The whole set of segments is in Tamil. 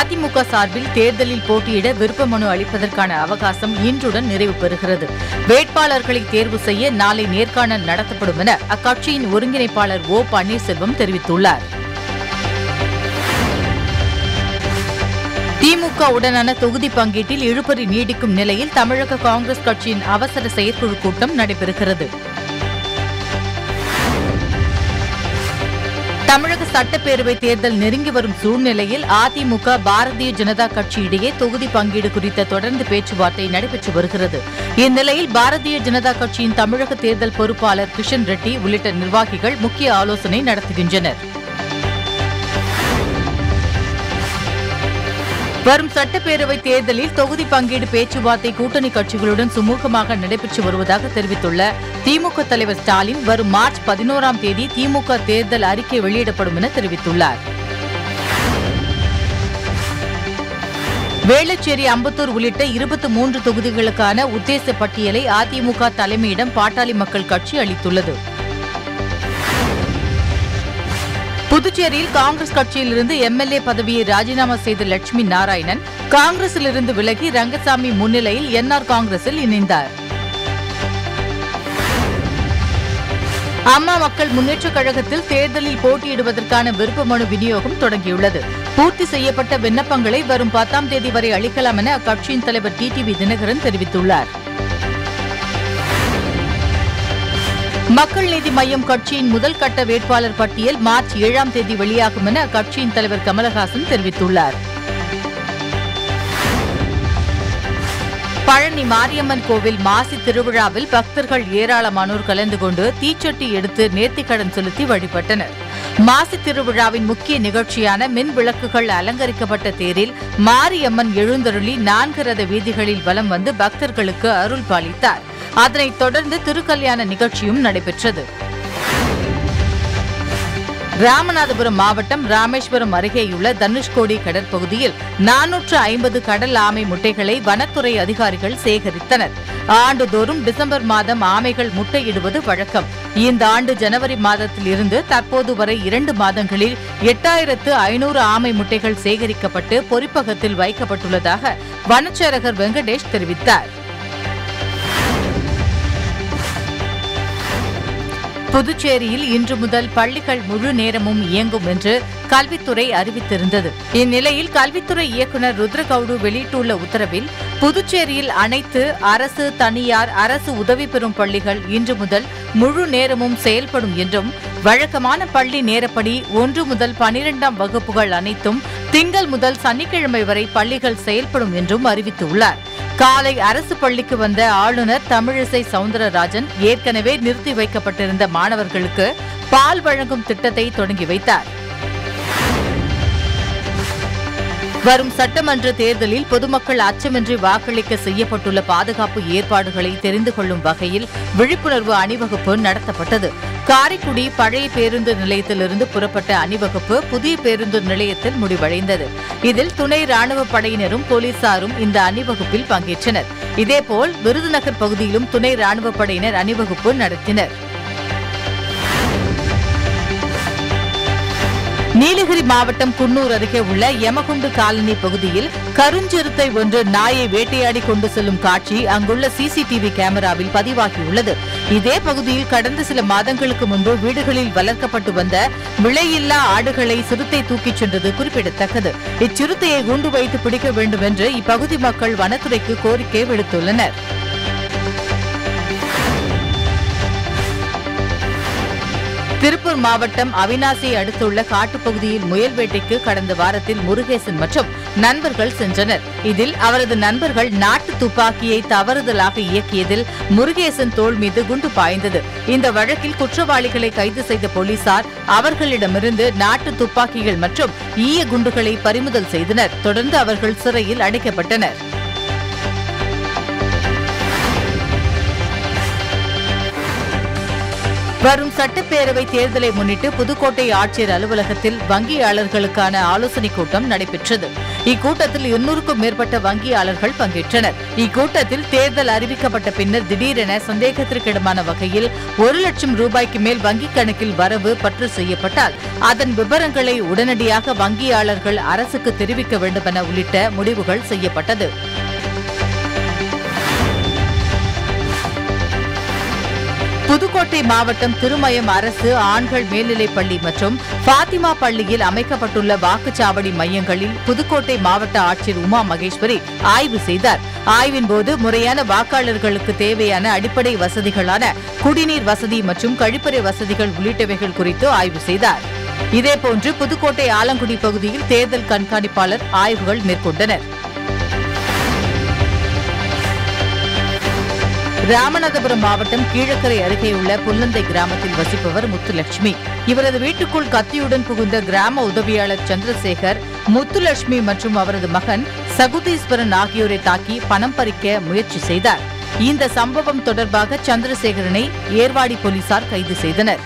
அதிமுக சார்பில் தேர்தலில் போட்டியிட விருப்ப மனு அளிப்பதற்கான அவகாசம் இன்றுடன் நிறைவு பெறுகிறது வேட்பாளர்களை தேர்வு செய்ய நாளை நேர்காணல் நடத்தப்படும் என அக்கட்சியின் ஒருங்கிணைப்பாளர் ஓ பன்னீர்செல்வம் தெரிவித்துள்ளார் திமுக உடனான தொகுதி பங்கீட்டில் இழுபறி நீடிக்கும் நிலையில் தமிழக காங்கிரஸ் கட்சியின் அவசர செயற்குழு கூட்டம் நடைபெறுகிறது தமிழக சட்டப்பேரவை தேர்தல் நெருங்கி வரும் சூழ்நிலையில் அதிமுக பாரதிய ஜனதா கட்சி இடையே தொகுதி பங்கீடு குறித்த தொடர்ந்து பேச்சுவார்த்தை நடைபெற்று வருகிறது இந்நிலையில் பாரதிய ஜனதா கட்சியின் தமிழக தேர்தல் பொறுப்பாளர் கிஷன் ரெட்டி உள்ளிட்ட நிர்வாகிகள் முக்கிய ஆலோசனை நடத்துகின்றனர் வரும் சட்டப்பேரவை தேர்தலில் தொகுதி பங்கீடு பேச்சுவார்த்தை கூட்டணி கட்சிகளுடன் சுமூகமாக நடைபெற்று வருவதாக தெரிவித்துள்ள திமுக தலைவர் ஸ்டாலின் வரும் மார்ச் பதினோராம் தேதி திமுக தேர்தல் அறிக்கை வெளியிடப்படும் என தெரிவித்துள்ளார் வேளச்சேரி அம்பத்தூர் உள்ளிட்ட இருபத்தி மூன்று தொகுதிகளுக்கான உத்தேச பட்டியலை அதிமுக தலைமையிடம் பாட்டாளி மக்கள் கட்சி அளித்துள்ளது புதுச்சேரியில் காங்கிரஸ் கட்சியிலிருந்து எம்எல்ஏ பதவியை ராஜினாமா செய்த லட்சுமி நாராயணன் காங்கிரசிலிருந்து விலகி ரங்கசாமி முன்னிலையில் என்ஆர் காங்கிரஸில் இணைந்தார் அம்மா மக்கள் முன்னேற்றக் கழகத்தில் தேர்தலில் போட்டியிடுவதற்கான விருப்ப மனு விநியோகம் தொடங்கியுள்ளது பூர்த்தி செய்யப்பட்ட விண்ணப்பங்களை வரும் பத்தாம் தேதி வரை அளிக்கலாம் என அக்கட்சியின் தலைவர் டிடிவி தினகரன் தெரிவித்துள்ளார் மக்கள் நீதி மய்யம் கட்சியின் முதல் கட்ட வேட்பாளர் பட்டியல் மார்ச் ஏழாம் தேதி வெளியாகும் என அக்கட்சியின் தலைவர் கமலஹாசன் தெரிவித்துள்ளார் பழனி மாரியம்மன் கோவில் மாசி திருவிழாவில் பக்தர்கள் ஏராளமானோர் கலந்து கொண்டு தீச்சட்டி எடுத்து நேர்த்திக்கடன் செலுத்தி வழிபட்டனர் மாசி திருவிழாவின் முக்கிய நிகழ்ச்சியான மின் விளக்குகள் அலங்கரிக்கப்பட்ட தேரில் மாரியம்மன் எழுந்தருளி நான்கு ரத வீதிகளில் வலம் வந்து பக்தர்களுக்கு அருள் பாலித்தார் அதனைத் தொடர்ந்து திருக்கல்யாண நிகழ்ச்சியும் நடைபெற்றது ராமநாதபுரம் மாவட்டம் ராமேஸ்வரம் அருகேயுள்ள தனுஷ்கோடி கடற்பகுதியில் நானூற்று ஐம்பது கடல் ஆமை முட்டைகளை வனத்துறை அதிகாரிகள் சேகரித்தனர் ஆண்டுதோறும் டிசம்பர் மாதம் ஆமைகள் முட்டையிடுவது வழக்கம் இந்த ஆண்டு ஜனவரி மாதத்தில் இருந்து தற்போது வரை இரண்டு மாதங்களில் எட்டாயிரத்து ஐநூறு ஆமை முட்டைகள் சேகரிக்கப்பட்டு பொறிப்பகத்தில் வைக்கப்பட்டுள்ளதாக வனச்சேரகர் வெங்கடேஷ் தெரிவித்தார் புதுச்சேரியில் இன்று முதல் பள்ளிகள் முழு நேரமும் இயங்கும் என்று கல்வித்துறை அறிவித்திருந்தது இந்நிலையில் கல்வித்துறை இயக்குநர் ருத்ரகவுடு வெளியிட்டுள்ள உத்தரவில் புதுச்சேரியில் அனைத்து அரசு தனியார் அரசு உதவி பெறும் பள்ளிகள் இன்று முதல் முழு நேரமும் செயல்படும் என்றும் வழக்கமான பள்ளி நேரப்படி ஒன்று முதல் பனிரெண்டாம் வகுப்புகள் அனைத்தும் திங்கள் முதல் சனிக்கிழமை வரை பள்ளிகள் செயல்படும் என்றும் அறிவித்துள்ளார் காலை அரசு பள்ளிக்கு வந்த ஆளுநர் தமிழிசை சவுந்தரராஜன் ஏற்கனவே நிறுத்தி வைக்கப்பட்டிருந்த மாணவர்களுக்கு பால் வழங்கும் திட்டத்தை தொடங்கி வைத்தார் வரும் சட்டமன்ற தேர்தலில் பொதுமக்கள் அச்சமின்றி வாக்களிக்க செய்யப்பட்டுள்ள பாதுகாப்பு ஏற்பாடுகளை தெரிந்து கொள்ளும் வகையில் விழிப்புணர்வு அணிவகுப்பு நடத்தப்பட்டது காரைக்குடி பழைய பேருந்து நிலையத்திலிருந்து புறப்பட்ட அணிவகுப்பு புதிய பேருந்து நிலையத்தில் முடிவடைந்தது இதில் துணை ராணுவ படையினரும் போலீசாரும் இந்த அணிவகுப்பில் பங்கேற்றனர் இதேபோல் விருதுநகர் பகுதியிலும் துணை ராணுவ படையினர் அணிவகுப்பு நடத்தினர் நீலகிரி மாவட்டம் குன்னூர் அருகே உள்ள யமகுண்டு காலனி பகுதியில் கருஞ்சிறுத்தை ஒன்று நாயை வேட்டையாடி கொண்டு செல்லும் காட்சி அங்குள்ள சிசிடிவி கேமராவில் பதிவாகியுள்ளது இதே பகுதியில் கடந்த சில மாதங்களுக்கு முன்பு வீடுகளில் வளர்க்கப்பட்டு வந்த விலையில்லா ஆடுகளை சிறுத்தை தூக்கிச் சென்றது குறிப்பிடத்தக்கது இச்சிறுத்தையை குண்டு வைத்து பிடிக்க வேண்டும் என்று இப்பகுதி மக்கள் வனத்துறைக்கு கோரிக்கை விடுத்துள்ளனர் திருப்பூர் மாவட்டம் அவினாசியை அடுத்துள்ள காட்டுப்பகுதியில் முயல் வேட்டைக்கு கடந்த வாரத்தில் முருகேசன் மற்றும் நண்பர்கள் சென்றனர் இதில் அவரது நண்பர்கள் நாட்டு துப்பாக்கியை தவறுதலாக இயக்கியதில் முருகேசன் தோள் மீது குண்டு பாய்ந்தது இந்த வழக்கில் குற்றவாளிகளை கைது செய்த போலீசார் அவர்களிடமிருந்து நாட்டு துப்பாக்கிகள் மற்றும் ஈய குண்டுகளை பறிமுதல் செய்தனர் தொடர்ந்து அவர்கள் சிறையில் அடைக்கப்பட்டனர் வரும் சட்டப்பேரவை தேர்தலை முன்னிட்டு புதுக்கோட்டை ஆட்சியர் அலுவலகத்தில் வங்கியாளர்களுக்கான ஆலோசனைக் கூட்டம் நடைபெற்றது இக்கூட்டத்தில் இருநூறுக்கும் மேற்பட்ட வங்கியாளர்கள் பங்கேற்றனர் இக்கூட்டத்தில் தேர்தல் அறிவிக்கப்பட்ட பின்னர் திடீரென சந்தேகத்திற்கிடமான வகையில் ஒரு லட்சம் ரூபாய்க்கு மேல் வங்கிக் கணக்கில் வரவு பற்று செய்யப்பட்டால் அதன் விவரங்களை உடனடியாக வங்கியாளர்கள் அரசுக்கு தெரிவிக்க வேண்டுமென உள்ளிட்ட முடிவுகள் செய்யப்பட்டது புதுக்கோட்டை மாவட்டம் திருமயம் அரசு ஆண்கள் மேல்நிலைப் பள்ளி மற்றும் பாத்திமா பள்ளியில் அமைக்கப்பட்டுள்ள வாக்குச்சாவடி மையங்களில் புதுக்கோட்டை மாவட்ட ஆட்சியர் உமா மகேஸ்வரி ஆய்வு செய்தார் ஆய்வின் போது முறையான வாக்காளர்களுக்கு தேவையான அடிப்படை வசதிகளான குடிநீர் வசதி மற்றும் கழிப்பறை வசதிகள் உள்ளிட்டவைகள் குறித்து ஆய்வு செய்தார் இதேபோன்று புதுக்கோட்டை ஆலங்குடி பகுதியில் தேர்தல் கண்காணிப்பாளர் ஆய்வுகள் மேற்கொண்டனர் ராமநாதபுரம் மாவட்டம் கீழக்கரை அருகே உள்ள புல்லந்தை கிராமத்தில் வசிப்பவர் முத்துலட்சுமி இவரது வீட்டுக்குள் கத்தியுடன் புகுந்த கிராம உதவியாளர் சந்திரசேகர் முத்துலட்சுமி மற்றும் அவரது மகன் சகுதீஸ்வரன் ஆகியோரை தாக்கி பணம் பறிக்க முயற்சி செய்தார் இந்த சம்பவம் தொடர்பாக சந்திரசேகரனை ஏர்வாடி போலீசார் கைது செய்தனர்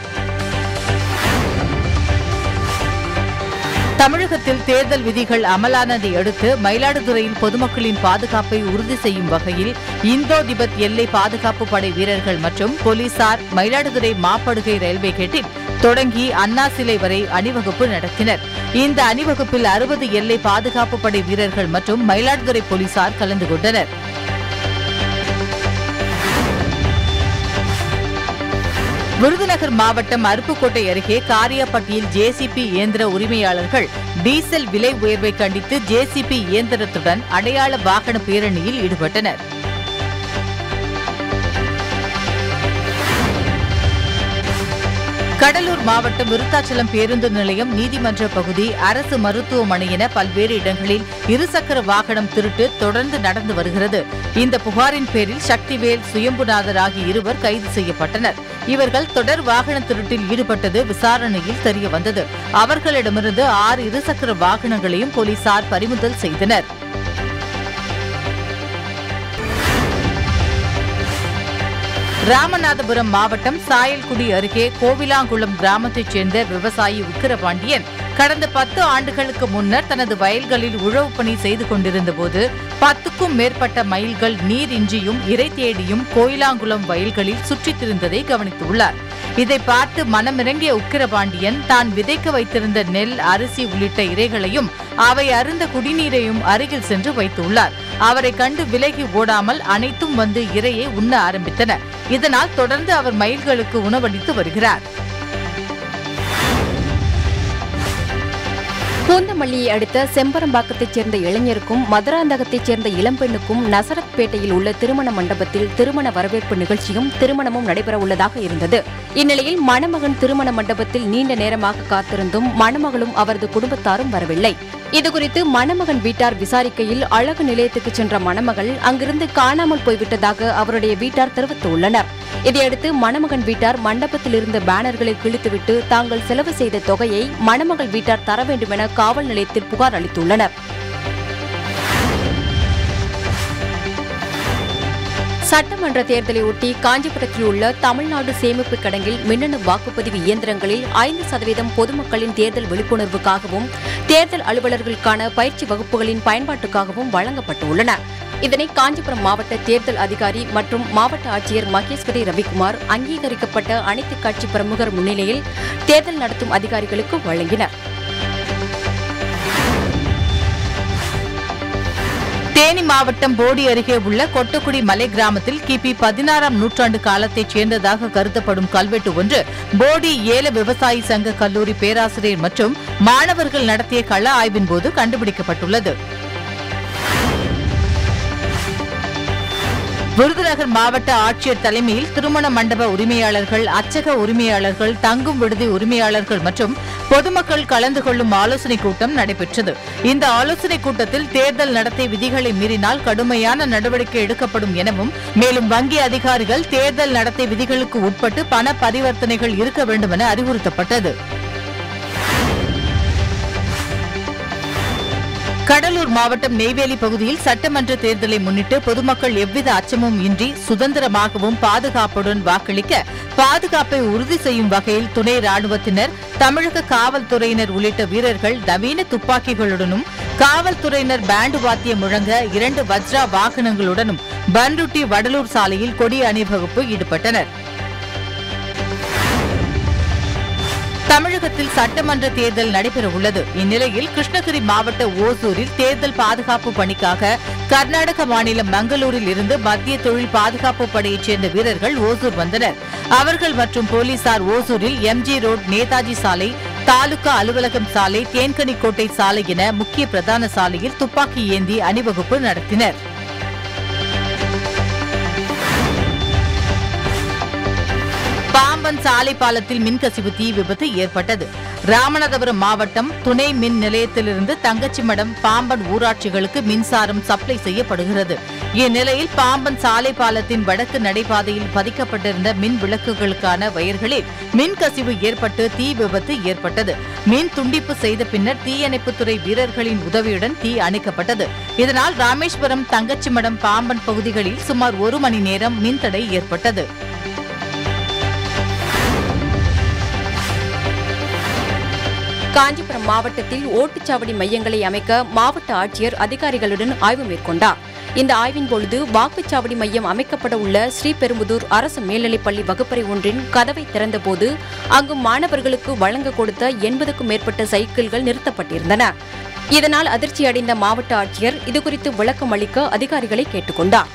தமிழகத்தில் தேர்தல் விதிகள் அமலானதை அடுத்து மயிலாடுதுறையில் பொதுமக்களின் பாதுகாப்பை உறுதி செய்யும் வகையில் இந்தோ திபெத் எல்லை பாதுகாப்பு படை வீரர்கள் மற்றும் போலீசார் மயிலாடுதுறை மாப்படுகை ரயில்வே கேட்டில் தொடங்கி அண்ணா சிலை வரை அணிவகுப்பு நடத்தினர் இந்த அணிவகுப்பில் அறுபது எல்லை பாதுகாப்பு படை வீரர்கள் மற்றும் மயிலாடுதுறை போலீசார் கலந்து கொண்டனர் விருதுநகர் மாவட்டம் அருப்புக்கோட்டை அருகே காரியாப்பட்டியில் ஜேசிபி இயந்திர உரிமையாளர்கள் டீசல் விலை உயர்வை கண்டித்து ஜேசிபி இயந்திரத்துடன் அடையாள வாகன பேரணியில் ஈடுபட்டனர் கடலூர் மாவட்டம் விருத்தாச்சலம் பேருந்து நிலையம் நீதிமன்ற பகுதி அரசு மருத்துவமனை என பல்வேறு இடங்களில் இருசக்கர வாகனம் திருட்டு தொடர்ந்து நடந்து வருகிறது இந்த புகாரின் பேரில் சக்திவேல் சுயம்புநாதர் ஆகிய இருவர் கைது செய்யப்பட்டனர் இவர்கள் தொடர் வாகன திருட்டில் ஈடுபட்டது விசாரணையில் தெரியவந்தது அவர்களிடமிருந்து ஆறு இருசக்கர வாகனங்களையும் போலீசார் பறிமுதல் செய்தனர் ராமநாதபுரம் மாவட்டம் சாயல்குடி அருகே கோவிலாங்குளம் கிராமத்தைச் சேர்ந்த விவசாயி உக்கிரபாண்டியன் கடந்த பத்து ஆண்டுகளுக்கு முன்னர் தனது வயல்களில் உழவு பணி செய்து கொண்டிருந்தபோது பத்துக்கும் மேற்பட்ட மயில்கள் நீரின்றியும் இறை தேடியும் கோயிலாங்குளம் வயல்களில் சுற்றித் திரிந்ததை கவனித்துள்ளார் இதை பார்த்து மனமிறங்கிய உக்கிரபாண்டியன் தான் விதைக்க வைத்திருந்த நெல் அரிசி உள்ளிட்ட இரைகளையும் அவை அருந்த குடிநீரையும் அருகில் சென்று வைத்துள்ளார் அவரை கண்டு விலகி ஓடாமல் அனைத்தும் வந்து இரையை உண்ண ஆரம்பித்தன இதனால் தொடர்ந்து அவர் மயில்களுக்கு உணவளித்து வருகிறார் பூந்தமல்லியை அடுத்த செம்பரம்பாக்கத்தைச் சேர்ந்த இளைஞருக்கும் மதுராந்தகத்தைச் சேர்ந்த இளம்பெண்ணுக்கும் நசரத்பேட்டையில் உள்ள திருமண மண்டபத்தில் திருமண வரவேற்பு நிகழ்ச்சியும் திருமணமும் நடைபெற உள்ளதாக இருந்தது இந்நிலையில் மணமகன் திருமண மண்டபத்தில் நீண்ட நேரமாக காத்திருந்தும் மணமகளும் அவரது குடும்பத்தாரும் வரவில்லை இதுகுறித்து மணமகன் வீட்டார் விசாரிக்கையில் அழகு நிலையத்துக்கு சென்ற மணமகள் அங்கிருந்து காணாமல் போய்விட்டதாக அவருடைய வீட்டார் தெரிவித்துள்ளனர் இதையடுத்து மணமகன் வீட்டார் மண்டபத்தில் இருந்த பேனர்களை கிழித்துவிட்டு தாங்கள் செலவு செய்த தொகையை மணமகள் வீட்டார் தர வேண்டுமென காவல் நிலையத்தில் புகார் அளித்துள்ளனர் சட்டமன்ற தேர்தலை ஒட்டி காஞ்சிபுரத்தில் உள்ள தமிழ்நாடு சேமிப்பு கிடங்கில் மின்னணு வாக்குப்பதிவு இயந்திரங்களில் ஐந்து சதவீதம் பொதுமக்களின் தேர்தல் விழிப்புணர்வுக்காகவும் தேர்தல் அலுவலர்களுக்கான பயிற்சி வகுப்புகளின் பயன்பாட்டுக்காகவும் வழங்கப்பட்டுள்ளன இதனை காஞ்சிபுரம் மாவட்ட தேர்தல் அதிகாரி மற்றும் மாவட்ட ஆட்சியர் மகேஸ்வரி ரவிக்குமார் அங்கீகரிக்கப்பட்ட அனைத்து கட்சி பிரமுகர் முன்னிலையில் தேர்தல் நடத்தும் அதிகாரிகளுக்கு வழங்கினர் தேனி மாவட்டம் போடி அருகே உள்ள கொட்டக்குடி மலை கிராமத்தில் கிபி பதினாறாம் நூற்றாண்டு காலத்தைச் சேர்ந்ததாக கருதப்படும் கல்வெட்டு ஒன்று போடி ஏல விவசாயி சங்க கல்லூரி பேராசிரியர் மற்றும் மாணவர்கள் நடத்திய கள ஆய்வின் போது கண்டுபிடிக்கப்பட்டுள்ளது விருதுநகர் மாவட்ட ஆட்சியர் தலைமையில் திருமண மண்டப உரிமையாளர்கள் அச்சக உரிமையாளர்கள் தங்கும் விடுதி உரிமையாளர்கள் மற்றும் பொதுமக்கள் கலந்து கொள்ளும் ஆலோசனைக் கூட்டம் நடைபெற்றது இந்த ஆலோசனைக் கூட்டத்தில் தேர்தல் நடத்தை விதிகளை மீறினால் கடுமையான நடவடிக்கை எடுக்கப்படும் எனவும் மேலும் வங்கி அதிகாரிகள் தேர்தல் நடத்தை விதிகளுக்கு உட்பட்டு பண பரிவர்த்தனைகள் இருக்க வேண்டும் என அறிவுறுத்தப்பட்டது கடலூர் மாவட்டம் நெய்வேலி பகுதியில் சட்டமன்ற தேர்தலை முன்னிட்டு பொதுமக்கள் எவ்வித அச்சமும் இன்றி சுதந்திரமாகவும் பாதுகாப்புடன் வாக்களிக்க பாதுகாப்பை உறுதி செய்யும் வகையில் துணை ராணுவத்தினர் தமிழக காவல்துறையினர் உள்ளிட்ட வீரர்கள் நவீன துப்பாக்கிகளுடனும் காவல்துறையினர் பேண்டு வாத்தியம் முழங்க இரண்டு வஜ்ரா வாகனங்களுடனும் பன்ருட்டி வடலூர் சாலையில் கொடி அணிவகுப்பு ஈடுபட்டனர் தமிழகத்தில் சட்டமன்ற தேர்தல் நடைபெறவுள்ளது இந்நிலையில் கிருஷ்ணகிரி மாவட்ட ஓசூரில் தேர்தல் பாதுகாப்பு பணிக்காக கர்நாடக மாநிலம் மங்களூரில் இருந்து மத்திய தொழில் பாதுகாப்பு படையைச் சேர்ந்த வீரர்கள் ஓசூர் வந்தனர் அவர்கள் மற்றும் போலீசார் ஓசூரில் எம்ஜி ரோட் நேதாஜி சாலை தாலுகா அலுவலகம் சாலை தேன்கனிக்கோட்டை சாலை என முக்கிய பிரதான சாலையில் துப்பாக்கி ஏந்தி அணிவகுப்பு நடத்தினர் பாம்பன் சாலை பாலத்தில் மின்கசிவு தீ விபத்து ஏற்பட்டது ராமநாதபுரம் மாவட்டம் துணை மின் நிலையத்திலிருந்து தங்கச்சிமடம் பாம்பன் ஊராட்சிகளுக்கு மின்சாரம் சப்ளை செய்யப்படுகிறது இந்நிலையில் பாம்பன் சாலை பாலத்தின் வடக்கு நடைபாதையில் பதிக்கப்பட்டிருந்த மின் விளக்குகளுக்கான வயர்களில் மின்கசிவு ஏற்பட்டு தீ விபத்து ஏற்பட்டது மின் துண்டிப்பு செய்த பின்னர் தீயணைப்புத்துறை வீரர்களின் உதவியுடன் தீ அணைக்கப்பட்டது இதனால் ராமேஸ்வரம் தங்கச்சிமடம் பாம்பன் பகுதிகளில் சுமார் ஒரு மணி நேரம் மின்தடை ஏற்பட்டது காஞ்சிபுரம் மாவட்டத்தில் ஓட்டுச்சாவடி மையங்களை அமைக்க மாவட்ட ஆட்சியர் அதிகாரிகளுடன் ஆய்வு மேற்கொண்டார் இந்த ஆய்வின் பொழுது வாக்குச்சாவடி மையம் அமைக்கப்பட உள்ள ஸ்ரீபெரும்புதூர் அரசு மேல்நிலைப்பள்ளி வகுப்பறை ஒன்றின் கதவை திறந்தபோது அங்கு மாணவர்களுக்கு வழங்க கொடுத்த எண்பதுக்கும் மேற்பட்ட சைக்கிள்கள் நிறுத்தப்பட்டிருந்தன இதனால் அதிர்ச்சியடைந்த மாவட்ட ஆட்சியர் இதுகுறித்து விளக்கம் அளிக்க அதிகாரிகளை கேட்டுக்கொண்டார்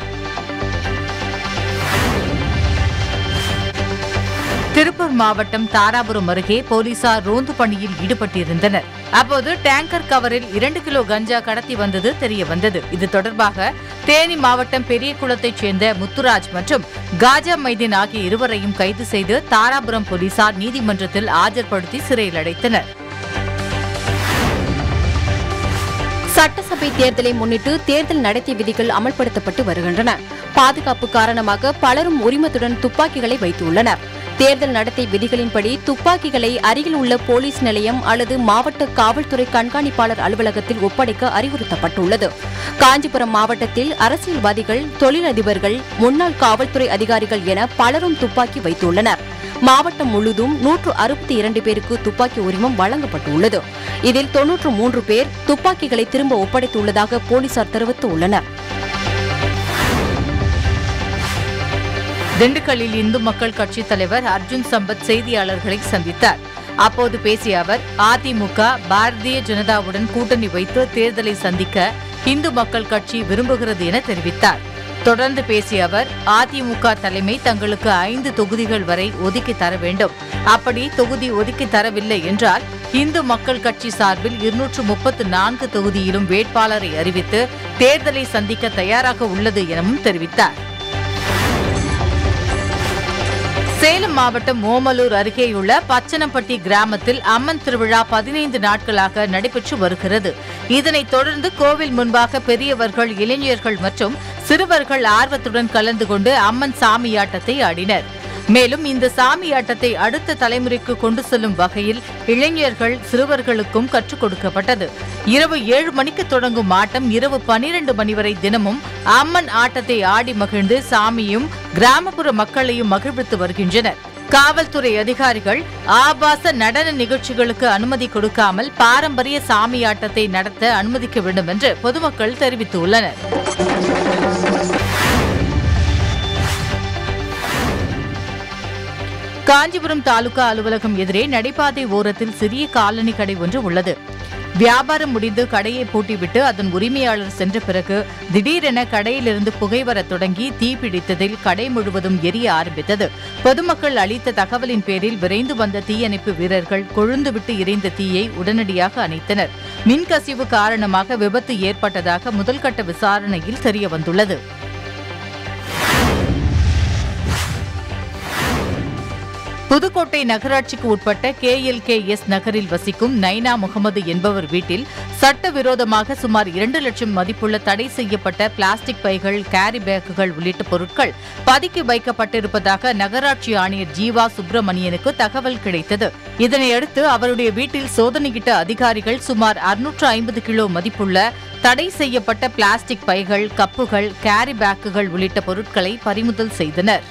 திருப்பூர் மாவட்டம் தாராபுரம் அருகே போலீசார் ரோந்து பணியில் ஈடுபட்டிருந்தனர் அப்போது டேங்கர் கவரில் இரண்டு கிலோ கஞ்சா கடத்தி வந்தது தெரிய வந்தது இது தொடர்பாக தேனி மாவட்டம் பெரியகுளத்தைச் சேர்ந்த முத்துராஜ் மற்றும் காஜா மைதீன் ஆகிய இருவரையும் கைது செய்து தாராபுரம் போலீசார் நீதிமன்றத்தில் ஆஜர்படுத்தி சிறையில் அடைத்தனர் சட்டசபை தேர்தலை முன்னிட்டு தேர்தல் நடத்தை விதிகள் அமல்படுத்தப்பட்டு வருகின்றன பாதுகாப்பு காரணமாக பலரும் உரிமத்துடன் துப்பாக்கிகளை வைத்துள்ளனர் தேர்தல் நடத்தை விதிகளின்படி துப்பாக்கிகளை அருகில் உள்ள போலீஸ் நிலையம் அல்லது மாவட்ட காவல்துறை கண்காணிப்பாளர் அலுவலகத்தில் ஒப்படைக்க அறிவுறுத்தப்பட்டுள்ளது காஞ்சிபுரம் மாவட்டத்தில் அரசியல்வாதிகள் தொழிலதிபர்கள் முன்னாள் காவல்துறை அதிகாரிகள் என பலரும் துப்பாக்கி வைத்துள்ளனர் மாவட்டம் முழுதும் நூற்று அறுபத்தி இரண்டு பேருக்கு துப்பாக்கி உரிமம் வழங்கப்பட்டுள்ளது இதில் தொன்னூற்று மூன்று பேர் துப்பாக்கிகளை திரும்ப ஒப்படைத்துள்ளதாக போலீசார் தெரிவித்துள்ளனர் திண்டுக்கல்லில் இந்து மக்கள் கட்சித் தலைவர் அர்ஜுன் சம்பத் செய்தியாளர்களை சந்தித்தார் அப்போது பேசிய அவர் அதிமுக பாரதிய ஜனதாவுடன் கூட்டணி வைத்து தேர்தலை சந்திக்க இந்து மக்கள் கட்சி விரும்புகிறது என தெரிவித்தார் தொடர்ந்து பேசிய அவர் அதிமுக தலைமை தங்களுக்கு ஐந்து தொகுதிகள் வரை ஒதுக்கி தர வேண்டும் அப்படி தொகுதி ஒதுக்கி தரவில்லை என்றால் இந்து மக்கள் கட்சி சார்பில் இருநூற்று முப்பத்து நான்கு தொகுதியிலும் வேட்பாளரை அறிவித்து தேர்தலை சந்திக்க தயாராக உள்ளது எனவும் தெரிவித்தார் சேலம் மாவட்டம் ஓமலூர் அருகேயுள்ள பச்சனப்பட்டி கிராமத்தில் அம்மன் திருவிழா பதினைந்து நாட்களாக நடைபெற்று வருகிறது இதனைத் தொடர்ந்து கோவில் முன்பாக பெரியவர்கள் இளைஞர்கள் மற்றும் சிறுவர்கள் ஆர்வத்துடன் கலந்து கொண்டு அம்மன் சாமியாட்டத்தை ஆடினர் மேலும் இந்த சாமியாட்டத்தை அடுத்த தலைமுறைக்கு கொண்டு செல்லும் வகையில் இளைஞர்கள் சிறுவர்களுக்கும் கற்றுக் கொடுக்கப்பட்டது இரவு ஏழு மணிக்கு தொடங்கும் ஆட்டம் இரவு பனிரெண்டு மணி வரை தினமும் அம்மன் ஆட்டத்தை ஆடி மகிழ்ந்து சாமியும் கிராமப்புற மக்களையும் மகிழ்வித்து வருகின்றனர் காவல்துறை அதிகாரிகள் ஆபாச நடன நிகழ்ச்சிகளுக்கு அனுமதி கொடுக்காமல் பாரம்பரிய சாமியாட்டத்தை நடத்த அனுமதிக்க வேண்டும் என்று பொதுமக்கள் தெரிவித்துள்ளனர் காஞ்சிபுரம் தாலுகா அலுவலகம் எதிரே நடைபாதை ஓரத்தில் சிறிய காலனி கடை ஒன்று உள்ளது வியாபாரம் முடிந்து கடையை பூட்டிவிட்டு அதன் உரிமையாளர் சென்ற பிறகு திடீரென கடையிலிருந்து புகை வரத் தொடங்கி தீப்பிடித்ததில் கடை முழுவதும் எரிய ஆரம்பித்தது பொதுமக்கள் அளித்த தகவலின் பேரில் விரைந்து வந்த தீயணைப்பு வீரர்கள் கொழுந்துவிட்டு எரிந்த தீயை உடனடியாக அணைத்தனர் மின்கசிவு காரணமாக விபத்து ஏற்பட்டதாக முதல்கட்ட விசாரணையில் தெரியவந்துள்ளது புதுக்கோட்டை நகராட்சிக்கு உட்பட்ட கேஎல்கேஎஸ் நகரில் வசிக்கும் நைனா முகமது என்பவர் வீட்டில் சட்டவிரோதமாக சுமார் இரண்டு லட்சம் மதிப்புள்ள தடை செய்யப்பட்ட பிளாஸ்டிக் பைகள் கேரி பேக்குகள் உள்ளிட்ட பொருட்கள் பதுக்கி வைக்கப்பட்டிருப்பதாக நகராட்சி ஆணையர் ஜீவா சுப்பிரமணியனுக்கு தகவல் கிடைத்தது இதனையடுத்து அவருடைய வீட்டில் சோதனையிட்ட அதிகாரிகள் சுமார் 650 ஐம்பது கிலோ மதிப்புள்ள தடை செய்யப்பட்ட பிளாஸ்டிக் பைகள் கப்புகள் கேரி பேக்குகள் உள்ளிட்ட பொருட்களை பறிமுதல் செய்தனர்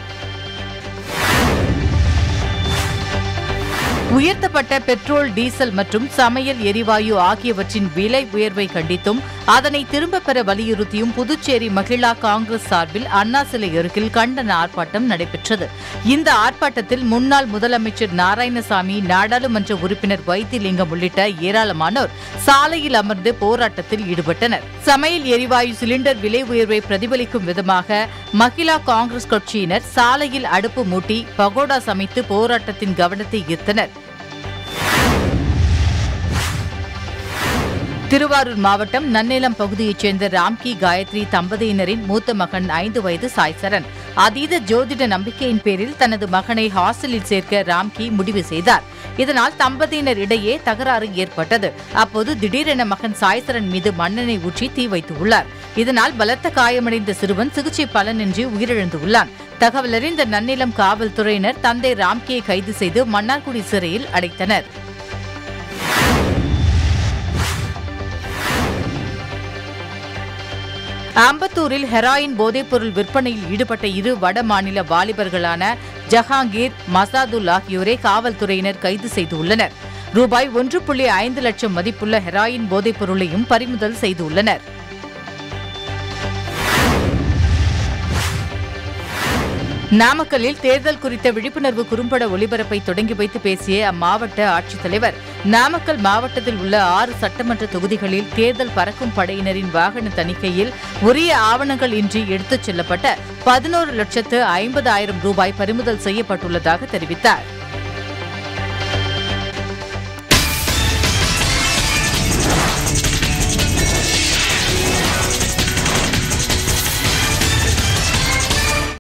உயர்த்தப்பட்ட பெட்ரோல் டீசல் மற்றும் சமையல் எரிவாயு ஆகியவற்றின் விலை உயர்வை கண்டித்தும் அதனை திரும்பப் பெற வலியுறுத்தியும் புதுச்சேரி மகிழா காங்கிரஸ் சார்பில் அண்ணா சிலை அருகில் கண்டன ஆர்ப்பாட்டம் நடைபெற்றது இந்த ஆர்ப்பாட்டத்தில் முன்னாள் முதலமைச்சர் நாராயணசாமி நாடாளுமன்ற உறுப்பினர் வைத்திலிங்கம் உள்ளிட்ட ஏராளமானோர் சாலையில் அமர்ந்து போராட்டத்தில் ஈடுபட்டனர் சமையல் எரிவாயு சிலிண்டர் விலை உயர்வை பிரதிபலிக்கும் விதமாக மகிழா காங்கிரஸ் கட்சியினர் சாலையில் அடுப்பு மூட்டி பகோடா சமைத்து போராட்டத்தின் கவனத்தை ஈர்த்தனர் திருவாரூர் மாவட்டம் நன்னிலம் பகுதியைச் சேர்ந்த ராம்கி காயத்ரி தம்பதியினரின் மூத்த மகன் ஐந்து வயது சாய்சரன் அதீத ஜோதிட நம்பிக்கையின் பேரில் தனது மகனை ஹாஸ்டலில் சேர்க்க ராம்கி முடிவு செய்தார் இதனால் தம்பதியினர் இடையே தகராறு ஏற்பட்டது அப்போது திடீரென மகன் சாய்சரன் மீது மண்ணெண்ணெய் ஊற்றி தீ வைத்துள்ளார் இதனால் பலத்த காயமடைந்த சிறுவன் சிகிச்சை பலனின்றி உயிரிழந்துள்ளான் தகவலறிந்த நன்னிலம் காவல்துறையினர் தந்தை ராம்கியை கைது செய்து மன்னார்குடி சிறையில் அடைத்தனர் ஆம்பத்தூரில் ஹெராயின் போதைப்பொருள் விற்பனையில் ஈடுபட்ட இரு வட மாநில வாலிபர்களான ஜஹாங்கீர் மசாதுல் ஆகியோரை காவல்துறையினர் கைது செய்துள்ளனர் ரூபாய் ஒன்று புள்ளி ஐந்து லட்சம் மதிப்புள்ள ஹெராயின் போதைப்பொருளையும் பறிமுதல் செய்துள்ளனர் நாமக்கல்லில் தேர்தல் குறித்த விழிப்புணர்வு குறும்பட ஒளிபரப்பை தொடங்கி வைத்து பேசிய அம்மாவட்ட ஆட்சித்தலைவர் நாமக்கல் மாவட்டத்தில் உள்ள ஆறு சட்டமன்ற தொகுதிகளில் தேர்தல் பறக்கும் படையினரின் வாகன தணிக்கையில் உரிய ஆவணங்கள் இன்றி எடுத்துச் செல்லப்பட்ட பதினோரு லட்சத்து ஐம்பதாயிரம் ரூபாய் பறிமுதல் செய்யப்பட்டுள்ளதாக தெரிவித்தார்